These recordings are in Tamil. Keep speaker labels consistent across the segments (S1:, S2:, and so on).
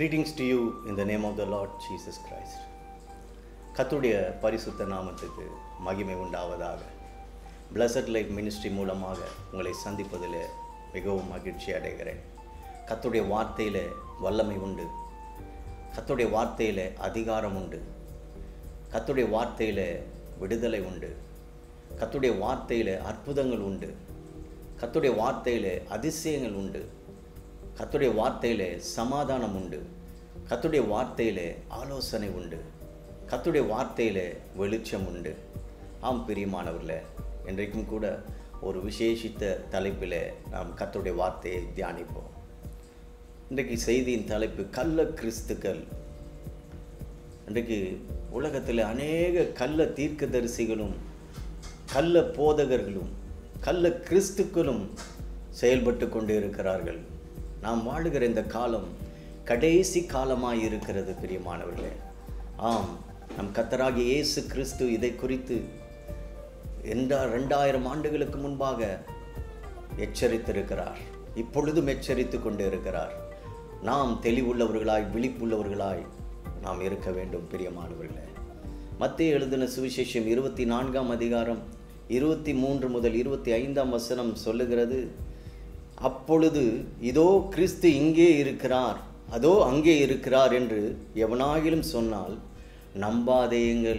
S1: Greetings to you in the name of the Lord Jesus Christ. கத்துடைய பரிசுத்த நாமத்துக்கு மகிமை உண்டாவதாக பிளஸட் லைஃப் மினிஸ்ட்ரி மூலமாக உங்களை சந்திப்பதில் மிகவும் மகிழ்ச்சி அடைகிறேன் கத்துடைய வார்த்தையில் வல்லமை உண்டு கத்துடைய வார்த்தையில் அதிகாரம் உண்டு கத்துடைய வார்த்தையில் விடுதலை உண்டு கத்துடைய வார்த்தையில் அற்புதங்கள் உண்டு கத்துடைய வார்த்தையில் அதிசயங்கள் உண்டு கத்துடைய வார்த்தையில் சமாதானம் உண்டு கத்துடைய வார்த்தையில் ஆலோசனை உண்டு கத்துடைய வார்த்தையில் வெளிச்சம் உண்டு ஆம் பிரியமானவர்களே இன்றைக்கும் கூட ஒரு விசேஷித்த தலைப்பில் நாம் கத்துடைய வார்த்தையை தியானிப்போம் இன்றைக்கு செய்தியின் தலைப்பு கள்ள கிறிஸ்துக்கள் இன்றைக்கு உலகத்தில் அநேக கள்ள தீர்க்கதரிசிகளும் கள்ள போதகர்களும் கள்ள கிறிஸ்துக்களும் செயல்பட்டு கொண்டு இருக்கிறார்கள் நாம் வாழுகிற இந்த காலம் கடைசி காலமாய் இருக்கிறது பிரியமானவர்களே ஆம் நம் கத்தராகிய இயேசு கிறிஸ்து இதை குறித்து எந்த ரெண்டாயிரம் ஆண்டுகளுக்கு முன்பாக எச்சரித்திருக்கிறார் இப்பொழுதும் எச்சரித்து கொண்டு இருக்கிறார் நாம் தெளிவுள்ளவர்களாய் விழிப்புள்ளவர்களாய் நாம் இருக்க வேண்டும் பிரியமானவர்களே மத்திய எழுதின சுவிசேஷம் இருபத்தி நான்காம் அதிகாரம் இருபத்தி மூன்று முதல் இருபத்தி ஐந்தாம் வசனம் சொல்லுகிறது அப்பொழுது இதோ கிறிஸ்து இங்கே இருக்கிறார் அதோ அங்கே இருக்கிறார் என்று எவனாகிலும் சொன்னால் நம்பாதேயுங்கள்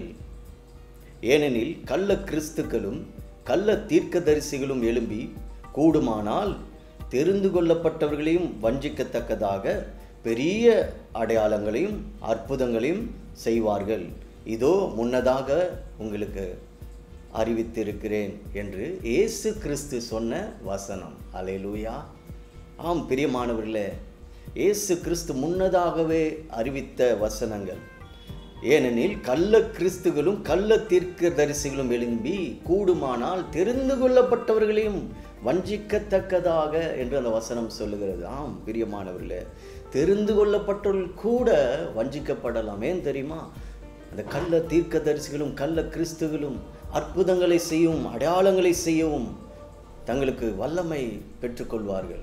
S1: ஏனெனில் கள்ள கிறிஸ்துக்களும் கள்ள தீர்க்கதரிசிகளும் எழும்பி கூடுமானால் தெரிந்து கொள்ளப்பட்டவர்களையும் வஞ்சிக்கத்தக்கதாக பெரிய அடையாளங்களையும் அற்புதங்களையும் செய்வார்கள் இதோ முன்னதாக உங்களுக்கு அறிவித்திருக்கிறேன் என்று இயேசு கிறிஸ்து சொன்ன வசனம் அலையலூயா ஆம் பிரியமானவர்களே இயேசு கிறிஸ்து முன்னதாகவே அறிவித்த வசனங்கள் ஏனெனில் கள்ள கிறிஸ்துகளும் கள்ள தீர்க்க தரிசிகளும் எழும்பி கூடுமானால் தெரிந்து கொள்ளப்பட்டவர்களையும் வஞ்சிக்கத்தக்கதாக என்று அந்த வசனம் சொல்லுகிறது ஆம் பிரியமானவர்களே தெரிந்து கொள்ளப்பட்டவர்கள் கூட வஞ்சிக்கப்படலாம் ஏன் தெரியுமா அந்த கள்ள தீர்க்க தரிசிகளும் கள்ள கிறிஸ்துகளும் அற்புதங்களை செய்யவும் அடையாளங்களை செய்யவும் தங்களுக்கு வல்லமை பெற்றுக்கொள்வார்கள்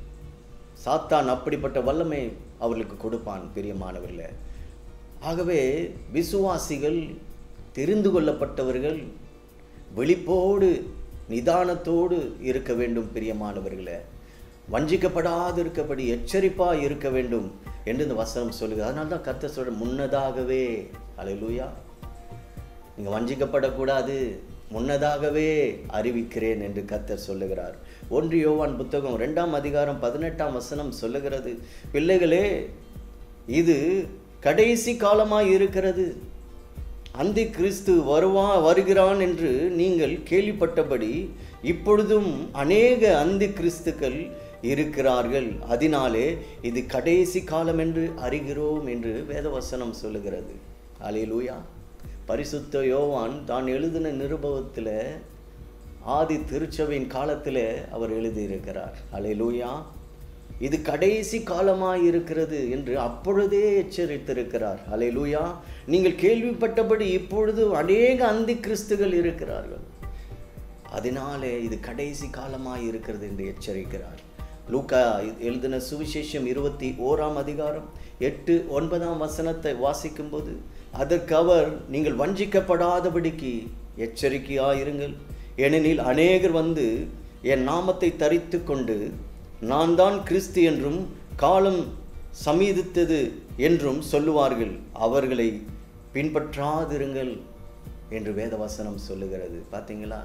S1: சாத்தான் அப்படிப்பட்ட வல்லமை அவர்களுக்கு கொடுப்பான் பிரியமானவர்களே ஆகவே விசுவாசிகள் தெரிந்து கொள்ளப்பட்டவர்கள் வெளிப்போடு நிதானத்தோடு இருக்க வேண்டும் பிரியமானவர்களே வஞ்சிக்கப்படாது இருக்கபடி எச்சரிப்பாக இருக்க வேண்டும் என்று இந்த வசனம் சொல்லுது அதனால தான் கத்த சொல்ற முன்னதாகவே அலையிலூயா நீங்கள் வஞ்சிக்கப்படக்கூடாது முன்னதாகவே அறிவிக்கிறேன் என்று கத்தர் சொல்லுகிறார் ஒன்று யோவான் புத்தகம் ரெண்டாம் அதிகாரம் பதினெட்டாம் வசனம் சொல்லுகிறது பிள்ளைகளே இது கடைசி காலமாய் இருக்கிறது அந்தி கிறிஸ்து வருவா வருகிறான் என்று நீங்கள் கேள்விப்பட்டபடி இப்பொழுதும் அநேக அந்தி கிறிஸ்துக்கள் இருக்கிறார்கள் அதனாலே இது கடைசி காலம் என்று அறிகிறோம் என்று வேதவசனம் சொல்லுகிறது அலையிலூயா பரிசுத்த யோவான் தான் எழுதின நிருபவத்தில் ஆதி திருச்சபையின் காலத்தில் அவர் எழுதியிருக்கிறார் அலையிலூயா இது கடைசி காலமாய் இருக்கிறது என்று அப்பொழுதே எச்சரித்திருக்கிறார் அலையிலூயா நீங்கள் கேள்விப்பட்டபடி இப்பொழுது அநேக அந்தி கிறிஸ்துகள் இருக்கிறார்கள் அதனாலே இது கடைசி காலமாய் இருக்கிறது என்று எச்சரிக்கிறார் லூக்கா எழுதின சுவிசேஷம் இருபத்தி ஓராம் அதிகாரம் எட்டு ஒன்பதாம் வசனத்தை வாசிக்கும்போது அதற்கு அவர் நீங்கள் வஞ்சிக்கப்படாதபடிக்கு எச்சரிக்கையாயிருங்கள் ஏனெனில் அநேகர் வந்து என் நாமத்தை தரித்து கொண்டு நான் தான் கிறிஸ்து என்றும் காலம் சமீதித்தது என்றும் சொல்லுவார்கள் அவர்களை பின்பற்றாதிருங்கள் என்று வேதவசனம் சொல்லுகிறது பார்த்தீங்களா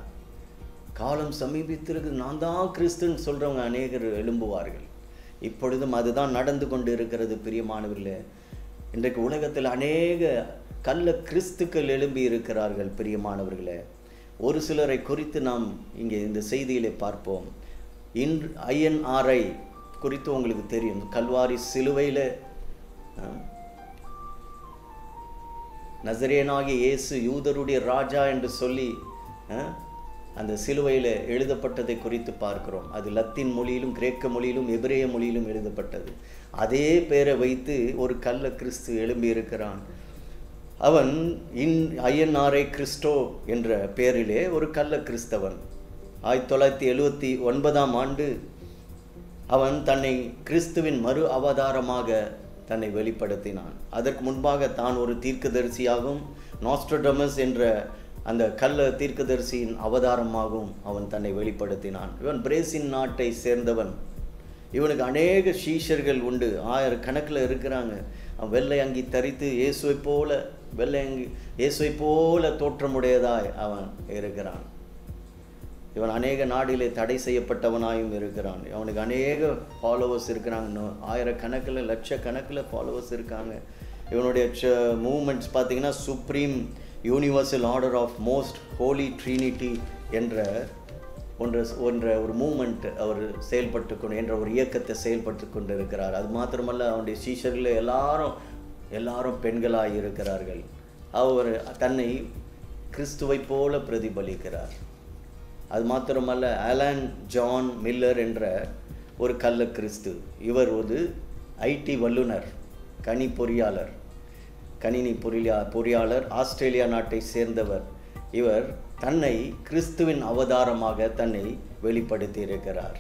S1: காலம் சமீபித்திருக்கு நான் தான் கிறிஸ்துன்னு சொல்கிறவங்க அநேகர் எழும்புவார்கள் இப்பொழுதும் அதுதான் நடந்து கொண்டு இருக்கிறது பிரியமானவர்களே இன்றைக்கு உலகத்தில் அநேக கள்ள கிறிஸ்துக்கள் எழும்பி இருக்கிறார்கள் பிரியமானவர்களே ஒரு சிலரை குறித்து நாம் இங்கே இந்த செய்தியிலே பார்ப்போம் இன்று ஐஎன்ஆர்ஐ குறித்து உங்களுக்கு தெரியும் கல்வாரி சிலுவையில் நசரேனாகிய இயேசு யூதருடைய ராஜா என்று சொல்லி அந்த சிலுவையில் எழுதப்பட்டதை குறித்து பார்க்கிறோம் அது லத்தீன் மொழியிலும் கிரேக்க மொழியிலும் எபிரேய மொழியிலும் எழுதப்பட்டது அதே பேரை வைத்து ஒரு கள்ள கிறிஸ்து எழும்பி இருக்கிறான் அவன் இன் ஐஎன்ஆர்ஐ கிறிஸ்டோ என்ற பெயரிலே ஒரு கள்ள கிறிஸ்தவன் ஆயிரத்தி தொள்ளாயிரத்தி எழுவத்தி ஒன்பதாம் ஆண்டு அவன் தன்னை கிறிஸ்துவின் மறு அவதாரமாக தன்னை வெளிப்படுத்தினான் அதற்கு முன்பாக தான் ஒரு தீர்க்கதரிசியாகவும் நாஸ்ட்ரடமஸ் என்ற அந்த கள்ள தீர்க்கதரிசியின் அவதாரமாகவும் அவன் தன்னை வெளிப்படுத்தினான் இவன் பிரேசின் நாட்டை சேர்ந்தவன் இவனுக்கு அநேக சீஷர்கள் உண்டு ஆயிரக்கணக்கில் இருக்கிறாங்க அவன் வெள்ளை அங்கி தரித்து இயேசுவை போல வெள்ளை அங்கி இயேசுவை போல தோற்றமுடையதாய் அவன் இருக்கிறான் இவன் அநேக நாடிலே தடை செய்யப்பட்டவனாயும் இருக்கிறான் அவனுக்கு அநேக ஃபாலோவர்ஸ் இருக்கிறாங்க ஆயிரக்கணக்கில் லட்சக்கணக்கில் ஃபாலோவர்ஸ் இருக்காங்க இவனுடைய மூமெண்ட்ஸ் பார்த்தீங்கன்னா supreme universal order of most holy trinity என்ற ஒன்று ஒன்ற ஒரு மூமெண்ட் அவர் செயல்பட்டு கொண்டு என்ற ஒரு இயக்கத்தை செயல்பட்டு கொண்டு இருக்கிறார் அது மாத்திரமல்ல அவனுடைய சீஷர்கள் எல்லாரும் எல்லாரும் பெண்களாக இருக்கிறார்கள் அவர் தன்னை கிறிஸ்துவை போல பிரதிபலிக்கிறார் அது மாத்திரமல்ல அலன் ஜான் மில்லர் என்ற ஒரு கள்ள கிறிஸ்து இவர் ஒரு ஐடி வல்லுனர் கனி பொறியாளர் கணினி பொறியா பொறியாளர் ஆஸ்திரேலியா நாட்டை சேர்ந்தவர் இவர் தன்னை கிறிஸ்துவின் அவதாரமாக தன்னை வெளிப்படுத்தி இருக்கிறார்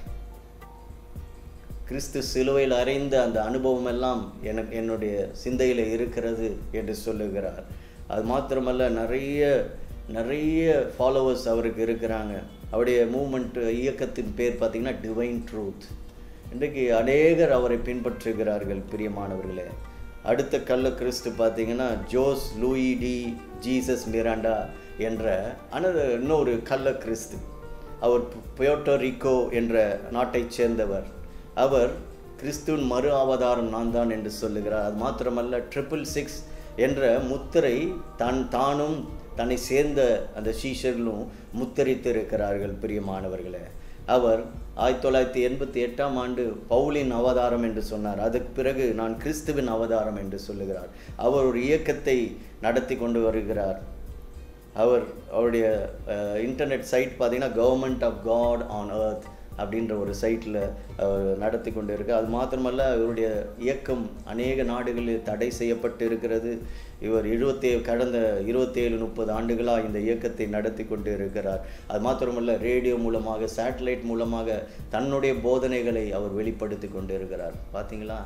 S1: கிறிஸ்து சிலுவையில் அறைந்த அந்த அனுபவம் எல்லாம் எனக்கு என்னுடைய சிந்தையில் இருக்கிறது என்று சொல்லுகிறார் அது மாத்திரமல்ல நிறைய நிறைய ஃபாலோவர்ஸ் அவருக்கு இருக்கிறாங்க அவருடைய மூமெண்ட் இயக்கத்தின் பேர் பார்த்திங்கன்னா டிவைன் ட்ரூத் இன்றைக்கு அநேகர் அவரை பின்பற்றுகிறார்கள் பிரியமானவர்களே அடுத்த கள்ள கிறிஸ்து பார்த்தீங்கன்னா Jose Luis de Jesus Miranda என்ற அனது இன்னொரு கள்ள கிறிஸ்து அவர் புயோட்டோ ரிக்கோ என்ற நாட்டைச் சேர்ந்தவர் அவர் கிறிஸ்துவின் மறு அவதாரம் நான் தான் என்று சொல்லுகிறார் அது மாத்திரமல்ல ட்ரிபிள் சிக்ஸ் என்ற முத்திரை தான் தானும் தன்னை சேர்ந்த அந்த சீஷர்களும் முத்தரித்து இருக்கிறார்கள் பிரியமானவர்களே அவர் ஆயிரத்தி தொள்ளாயிரத்தி எண்பத்தி எட்டாம் ஆண்டு பவுலின் அவதாரம் என்று சொன்னார் அதுக்கு பிறகு நான் கிறிஸ்துவின் அவதாரம் என்று சொல்லுகிறார் அவர் ஒரு இயக்கத்தை நடத்தி கொண்டு வருகிறார் அவர் அவருடைய இன்டர்நெட் சைட் பார்த்தீங்கன்னா government of God on earth அப்படின்ற ஒரு சைட்டில் நடத்தி கொண்டு இருக்கு அது மாத்திரமல்ல இவருடைய இயக்கம் அநேக நாடுகளில் தடை செய்யப்பட்டு இருக்கிறது இவர் இருபத்தே கடந்த இருபத்தேழு முப்பது ஆண்டுகளாக இந்த இயக்கத்தை நடத்தி கொண்டு இருக்கிறார் அது மாத்திரமல்ல ரேடியோ மூலமாக சேட்டலைட் மூலமாக தன்னுடைய போதனைகளை அவர் வெளிப்படுத்தி கொண்டு இருக்கிறார் பார்த்தீங்களா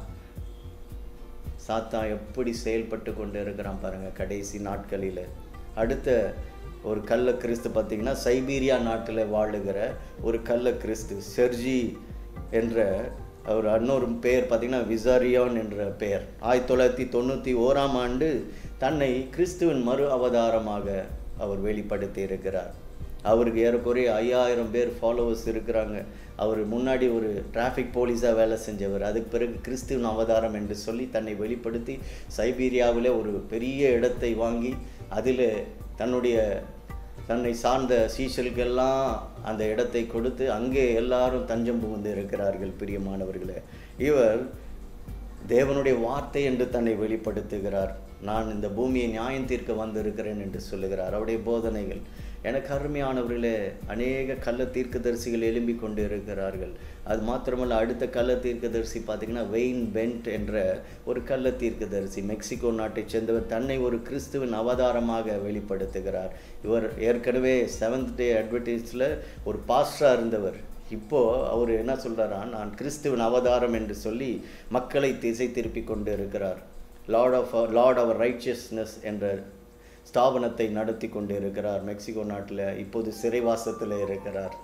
S1: சாத்தான் எப்படி செயல்பட்டு கொண்டு இருக்கிறான் பாருங்க கடைசி நாட்களில் அடுத்த ஒரு கள்ள கிறிஸ்து பார்த்தீங்கன்னா சைபீரியா நாட்டில் வாழுகிற ஒரு கள்ள கிறிஸ்து செர்ஜி என்ற அவர் இன்னொரு பெயர் பார்த்தீங்கன்னா விசாரியான் என்ற பெயர் ஆயிரத்தி தொள்ளாயிரத்தி தொண்ணூற்றி ஓராம் ஆண்டு தன்னை கிறிஸ்துவின் மறு அவதாரமாக அவர் வெளிப்படுத்தி இருக்கிறார் அவருக்கு ஏறக்குறைய ஐயாயிரம் பேர் ஃபாலோவர்ஸ் இருக்கிறாங்க அவர் முன்னாடி ஒரு டிராஃபிக் போலீஸாக வேலை செஞ்சவர் அதுக்கு பிறகு கிறிஸ்துவின் அவதாரம் என்று சொல்லி தன்னை வெளிப்படுத்தி சைபீரியாவில் ஒரு பெரிய இடத்தை வாங்கி அதில் தன்னுடைய தன்னை சார்ந்த சீசல்கெல்லாம் அந்த இடத்தை கொடுத்து அங்கே எல்லாரும் தஞ்சம் புகுந்து இருக்கிறார்கள் பிரியமானவர்களே இவர் தேவனுடைய வார்த்தை என்று தன்னை வெளிப்படுத்துகிறார் நான் இந்த பூமியை நியாயம் தீர்க்க வந்திருக்கிறேன் என்று சொல்லுகிறார் அவருடைய போதனைகள் எனக்கு அருமையானவர்களே அநேக கள்ள தீர்க்கதரிசிகள் எழும்பி கொண்டு இருக்கிறார்கள் அது மாத்திரமல்ல அடுத்த கள்ள தீர்க்கதரிசி பார்த்தீங்கன்னா வெயின் பென்ட் என்ற ஒரு கள்ள தீர்க்கதரிசி மெக்சிகோ நாட்டைச் சேர்ந்தவர் தன்னை ஒரு கிறிஸ்துவின் அவதாரமாக வெளிப்படுத்துகிறார் இவர் ஏற்கனவே செவன்த் டே அட்வர்டைஸில் ஒரு பாஸ்டராக இருந்தவர் இப்போ அவர் என்ன சொல்றாரா நான் கிறிஸ்துவின் அவதாரம் என்று சொல்லி மக்களை திசை திருப்பி கொண்டு இருக்கிறார் லார்ட் ஆஃப் லார்ட் அவர் ரைச்சியஸ்னஸ் என்ற ஸ்தாபனத்தை நடத்தி கொண்டு இருக்கிறார் மெக்சிகோ நாட்டில் இப்போது சிறைவாசத்தில் இருக்கிறார்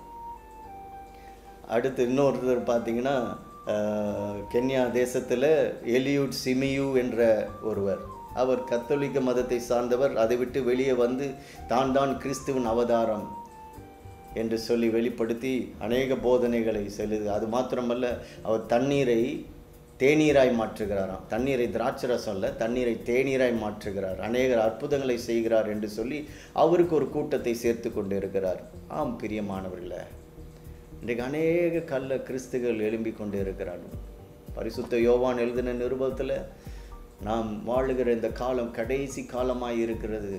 S1: அடுத்து இன்னொருத்தர் பார்த்தீங்கன்னா அஹ், கென்யா தேசத்தில் எலியூட் சிமியு என்ற ஒருவர் அவர் கத்தோலிக்க மதத்தை சார்ந்தவர் அதை விட்டு வெளியே வந்து தான் தான் கிறிஸ்துவின் அவதாரம் என்று சொல்லி வெளிப்படுத்தி அநேக போதனைகளை செல்லுது அது மாத்திரமல்ல அவர் தண்ணீரை தேநீராய் மாற்றுகிறாராம் தண்ணீரை திராட்சை ரசம் இல்ல தண்ணீரை தேநீராய் மாற்றுகிறார் அநேக அற்புதங்களை செய்கிறார் என்று சொல்லி அவருக்கு ஒரு கூட்டத்தை சேர்த்து கொண்டு இருக்கிறார் ஆம் பிரியமானவர்களே இன்றைக்கு அநேக கள்ள கிறிஸ்துகள் எழும்பி கொண்டு இருக்கிறார்கள் பரிசுத்த யோவான் எழுதின நிருபத்தில் நாம் வாழுகிற இந்த காலம் கடைசி காலமாய் இருக்கிறது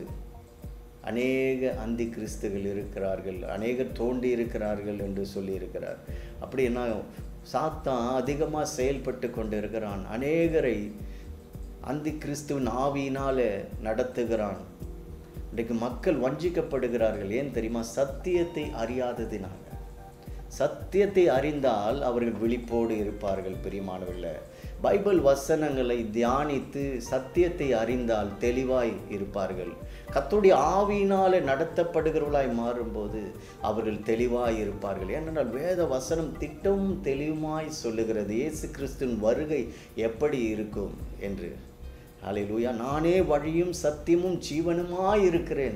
S1: அநேக அந்தி கிறிஸ்துகள் இருக்கிறார்கள் அநேகர் தோண்டி இருக்கிறார்கள் என்று சொல்லியிருக்கிறார் அப்படின்னா சாத்தான் அதிகமாக செயல்பட்டு கொண்டு இருக்கிறான் அநேகரை அந்தி கிறிஸ்துவின் ஆவியினால நடத்துகிறான் இன்றைக்கு மக்கள் வஞ்சிக்கப்படுகிறார்கள் ஏன் தெரியுமா சத்தியத்தை அறியாததினால சத்தியத்தை அறிந்தால் அவர்கள் விழிப்போடு இருப்பார்கள் பிரியமானவர்களே பைபிள் வசனங்களை தியானித்து சத்தியத்தை அறிந்தால் தெளிவாய் இருப்பார்கள் கர்த்தருடைய ஆவியினாலே நடத்தப்படுகிறவர்களாய் மாறும்போது அவர்கள் தெளிவாய் இருப்பார்கள் ஏனென்றால் வேத வசனம் திட்டம் தெளிவுமாய் சொல்லுகிறது இயேசு கிறிஸ்துவின் வருகை எப்படி இருக்கும் என்று ஹalleluya நானே வழியும் சத்தியமும் ஜீவனுமாய் இருக்கிறேன்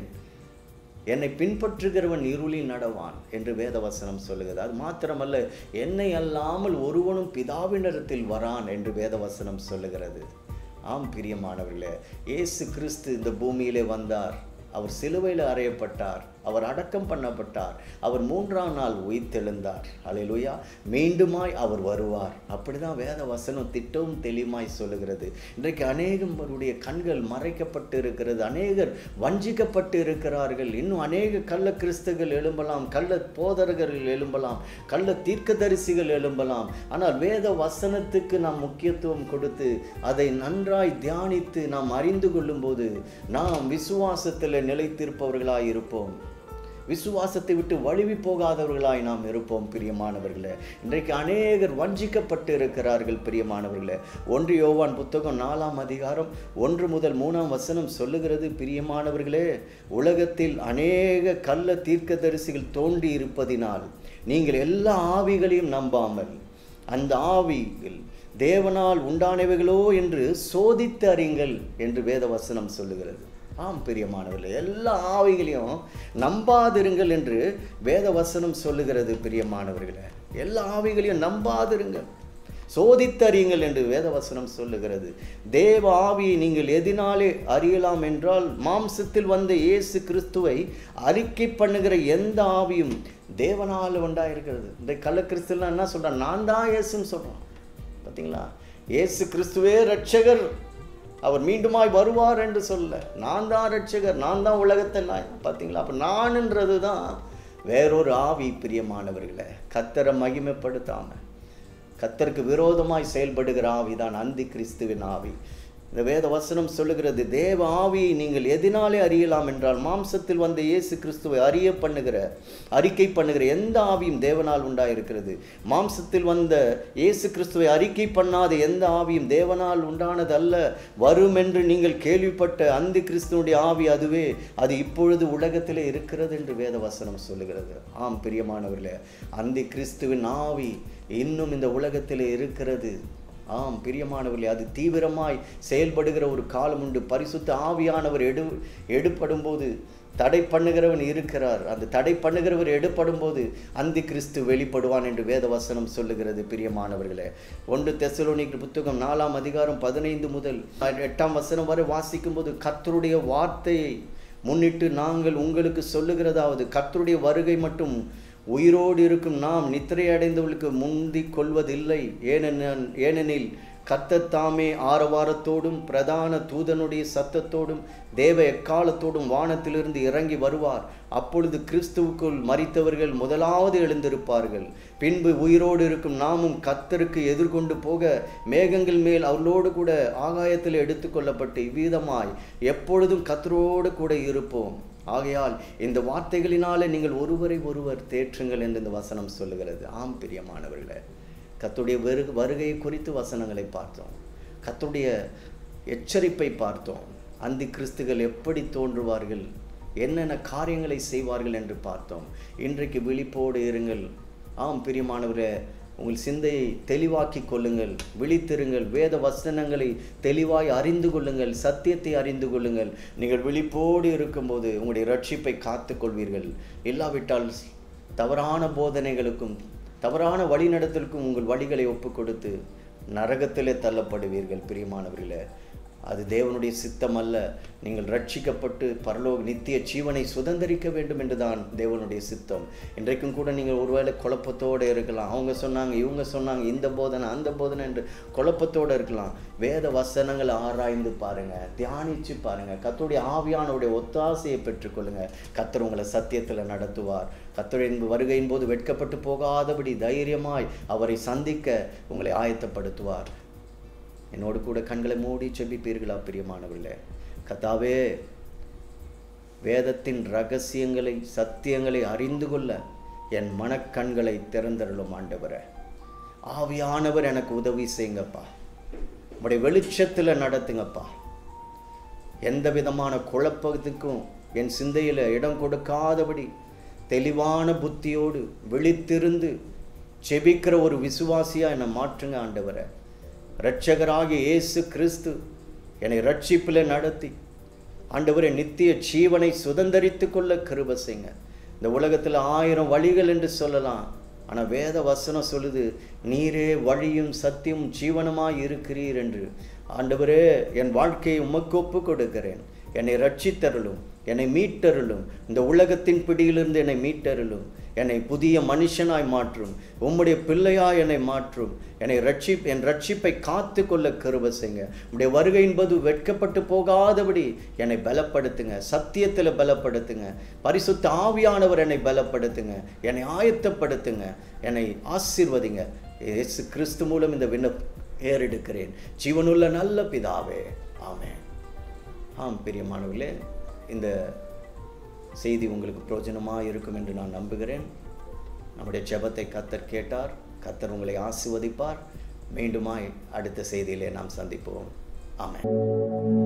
S1: என்னை பின்பற்றுகிறவன் இருளில் நடவான் என்று வேதவசனம் சொல்லுகிறது அது மாத்திரமல்ல என்னை அல்லாமல் ஒருவனும் பிதாவினிடத்தில் வரான் என்று வேதவசனம் சொல்லுகிறது ஆம் பிரியமானவர்களே இயேசு கிறிஸ்து இந்த பூமியிலே வந்தார் அவர் சிலுவையில் அறையப்பட்டார் அவர் அடக்கம் பண்ணப்பட்டார் அவர் மூன்றாம் நாள் உயிர்த்தெழுந்தார் அல்லேலூயா மீண்டுமாய் அவர் வருவார் அப்படிதான் வேத வசனம் திட்டவும் தெளிவாய் சொல்லுகிறது இன்றைக்கு அநேகருடைய கண்கள் மறைக்கப்பட்டு இருக்கிறது அநேகர் வஞ்சிக்கப்பட்டு இருக்கிறார்கள் இன்னும் அநேக கள்ள கிறிஸ்துகள் எழும்பலாம் கள்ள போதர்கள் எழும்பலாம் கள்ள தீர்க்கதரிசிகள் எழும்பலாம் ஆனால் வேத வசனத்துக்கு நாம் முக்கியத்துவம் கொடுத்து அதை நன்றாய் தியானித்து நாம் அறிந்து கொள்ளும்போது நாம் விசுவாசத்தில் நிலைத்திருப்பவர்களாய் இருப்போம் விசுவாசத்தை விட்டு வழுவி போகாதவர்களாய் நாம் இருப்போம் பிரியமானவர்களே இன்றைக்கு அநேகர் வஞ்சிக்கப்பட்டு இருக்கிறார்கள் பிரியமானவர்களே ஒன்று யோவான் புத்தகம் நாலாம் அதிகாரம் ஒன்று முதல் மூணாம் வசனம் சொல்லுகிறது பிரியமானவர்களே உலகத்தில் அநேக கள்ள தீர்க்கதரிசிகள் தோண்டி இருப்பதினால் நீங்கள் எல்லா ஆவிகளையும் நம்பாமல் அந்த ஆவிகள் தேவனால் உண்டானவைகளோ என்று சோதித்து அறியுங்கள் என்று வேத வசனம் சொல்லுகிறது ஆம் பிரியமானவர்களே எல்லா ஆவிகளையும் நம்பாதிருங்கள் என்று வேத வசனம் சொல்லுகிறது பிரியமானவர்களே எல்லா ஆவிகளையும் நம்பாதிருங்கள் சோதித்தறியுங்கள் என்று வேதவசனம் சொல்லுகிறது தேவ ஆவியை நீங்கள் எதினாலே அறியலாம் என்றால் மாம்சத்தில் வந்த இயேசு கிறிஸ்துவை அறிக்கை பண்ணுகிற எந்த ஆவியும் தேவனால் உண்டாயிருக்கிறது இந்த கள்ள கிறிஸ்துலாம் என்ன சொல்றான் நான் தான் இயேசுன்னு சொல்றான் பார்த்தீங்களா இயேசு கிறிஸ்துவே ரட்சகர் அவர் மீண்டுமாய் வருவார் என்று சொல்ல நான் தான் ரட்சகர் நான் தான் உலகத்தை நான் பார்த்தீங்களா அப்போ நான்ன்றது தான் வேறொரு ஆவி பிரியமானவர்களை கத்தரை மகிமைப்படுத்தாம கத்தருக்கு விரோதமாய் செயல்படுகிற ஆவி தான் அந்தி கிறிஸ்துவின் ஆவி இந்த வேத வசனம் சொல்லுகிறது தேவ ஆவியை நீங்கள் எதினாலே அறியலாம் என்றால் மாம்சத்தில் வந்த இயேசு கிறிஸ்துவை அறிய பண்ணுகிற அறிக்கை பண்ணுகிற எந்த ஆவியும் தேவனால் உண்டாயிருக்கிறது மாம்சத்தில் வந்த இயேசு கிறிஸ்துவை அறிக்கை பண்ணாத எந்த ஆவியும் தேவனால் உண்டானது அல்ல வரும் என்று நீங்கள் கேள்விப்பட்ட அந்தி கிறிஸ்துவனுடைய ஆவி அதுவே அது இப்பொழுது உலகத்திலே இருக்கிறது என்று வேத வசனம் சொல்லுகிறது ஆம் பிரியமானவர்களே அந்தி கிறிஸ்துவின் ஆவி இன்னும் இந்த உலகத்திலே இருக்கிறது ஆம் பிரியமானவர்களே அது தீவிரமாய் செயல்படுகிற ஒரு காலம் உண்டு பரிசுத்த ஆவியானவர் எடு எடுப்படும் போது தடை பண்ணுகிறவன் இருக்கிறார் அந்த தடை பண்ணுகிறவர் எடுப்படும் போது அந்தி கிறிஸ்து வெளிப்படுவான் என்று வேத வசனம் சொல்லுகிறது பிரியமானவர்களே ஒன்று தெசலோனிக்கு புத்தகம் நாலாம் அதிகாரம் பதினைந்து முதல் எட்டாம் வசனம் வரை வாசிக்கும் போது கர்த்தருடைய வார்த்தையை முன்னிட்டு நாங்கள் உங்களுக்கு சொல்லுகிறதாவது கர்த்தருடைய வருகை மட்டும் உயிரோடு இருக்கும் நாம் நித்திரை அடைந்தவர்களுக்கு முந்திக் கொள்வதில்லை ஏனென ஏனெனில் கர்த்தர் தாமே ஆரவாரத்தோடும் பிரதான தூதனுடைய சத்தத்தோடும் தேவ எக்காலத்தோடும் வானத்திலிருந்து இறங்கி வருவார் அப்பொழுது கிறிஸ்துவுக்குள் மரித்தவர்கள் முதலாவது எழுந்திருப்பார்கள் பின்பு உயிரோடு இருக்கும் நாமும் கர்த்தருக்கு எதிர்கொண்டு போக மேகங்கள் மேல் அவர்களோடு கூட ஆகாயத்தில் எடுத்துக்கொள்ளப்பட்டு இவ்விதமாய் எப்பொழுதும் கர்த்தரோடு கூட இருப்போம் ஆகையால் இந்த வார்த்தைகளினாலே நீங்கள் ஒருவரை ஒருவர் தேற்றுங்கள் என்று இந்த வசனம் சொல்லுகிறது ஆம் பிரியமானவர்களே கத்துடைய வெறு வருகையை குறித்து வசனங்களை பார்த்தோம் கத்துடைய எச்சரிப்பை பார்த்தோம் அந்தி கிறிஸ்துகள் எப்படி தோன்றுவார்கள் என்னென்ன காரியங்களை செய்வார்கள் என்று பார்த்தோம் இன்றைக்கு விழிப்போடு இருங்கள் ஆம் பிரியமானவரே உங்கள் சிந்தையை தெளிவாக்கி கொள்ளுங்கள் விழித்திருங்கள் வேத வசனங்களை தெளிவாய் அறிந்து கொள்ளுங்கள் சத்தியத்தை அறிந்து கொள்ளுங்கள் நீங்கள் விழிப்போடு இருக்கும்போது உங்களுடைய ரட்சிப்பை காத்து கொள்வீர்கள் இல்லாவிட்டால் தவறான போதனைகளுக்கும் தவறான வழிநடத்தலுக்கும் உங்கள் வழிகளை ஒப்புக் கொடுத்து நரகத்திலே தள்ளப்படுவீர்கள் பிரியமானவர்களே அது தேவனுடைய சித்தம் அல்ல நீங்கள் ரட்சிக்கப்பட்டு பரலோக நித்திய ஜீவனை சுதந்திரிக்க வேண்டும் என்றுதான் தேவனுடைய சித்தம் இன்றைக்கும் கூட நீங்கள் ஒருவேளை குழப்பத்தோடு இருக்கலாம் அவங்க சொன்னாங்க இவங்க சொன்னாங்க இந்த போதனை அந்த போதனை என்று குழப்பத்தோடு இருக்கலாம் வேத வசனங்களை ஆராய்ந்து பாருங்க தியானிச்சு பாருங்க கத்தருடைய ஆவியானவருடைய ஒத்தாசையை பெற்றுக்கொள்ளுங்க கத்தர் உங்களை சத்தியத்தில் நடத்துவார் கத்தரின் வருகையின் போது வெட்கப்பட்டு போகாதபடி தைரியமாய் அவரை சந்திக்க உங்களை ஆயத்தப்படுத்துவார் என்னோடு கூட கண்களை மூடி செபிப்பீர்களா பிரியமானவர்களே கத்தாவே வேதத்தின் ரகசியங்களை சத்தியங்களை அறிந்து கொள்ள என் மனக்கண்களை திறந்தருளும் ஆண்டவரே ஆவியானவர் எனக்கு உதவி செய்யுங்கப்பா உடைய வெளிச்சத்தில் நடத்துங்கப்பா எந்த விதமான குழப்பத்துக்கும் என் சிந்தையில் இடம் கொடுக்காதபடி தெளிவான புத்தியோடு விழித்திருந்து செபிக்கிற ஒரு விசுவாசியா என்னை மாற்றுங்க ஆண்டவரை இரட்சகராகிய இயேசு கிறிஸ்து என்னை ரட்சிப்பில் நடத்தி ஆண்டவரை நித்திய ஜீவனை சுதந்தரித்து கொள்ள கிருப செய்யுங்க இந்த உலகத்தில் ஆயிரம் வழிகள் என்று சொல்லலாம் ஆனால் வேத வசனம் சொல்லுது நீரே வழியும் சத்தியம் ஜீவனமாய் இருக்கிறீர் என்று ஆண்டவரே என் வாழ்க்கையை உமக்கு ஒப்பு கொடுக்கிறேன் என்னை ரட்சித்தருளும் என்னை மீட்டருளும் இந்த உலகத்தின் பிடியிலிருந்து என்னை மீட்டருளும் என்னை புதிய மனுஷனாய் மாற்றும் உம்முடைய பிள்ளையாய் என்னை மாற்றும் என்னை ரட்சி என் ரட்சிப்பை காத்து கொள்ள கருவ செய்ங்க உம்முடைய வருகை என்பது வெட்கப்பட்டு போகாதபடி என்னை பலப்படுத்துங்க சத்தியத்தில் பலப்படுத்துங்க பரிசுத்த ஆவியானவர் என்னை பலப்படுத்துங்க என்னை ஆயத்தப்படுத்துங்க என்னை ஆசீர்வதிங்க இயேசு கிறிஸ்து மூலம் இந்த விண்ணப் ஏறெடுக்கிறேன் ஜீவனுள்ள நல்ல பிதாவே ஆமென் ஆம் பிரியமானவர்களே இந்த செய்தி உங்களுக்கு பிரயோஜனமாக இருக்கும் என்று நான் நம்புகிறேன் நம்முடைய ஜெபத்தை கத்தர் கேட்டார் கத்தர் உங்களை ஆசிர்வதிப்பார் மீண்டுமாய் அடுத்த செய்தியிலே நாம் சந்திப்போம் ஆமென்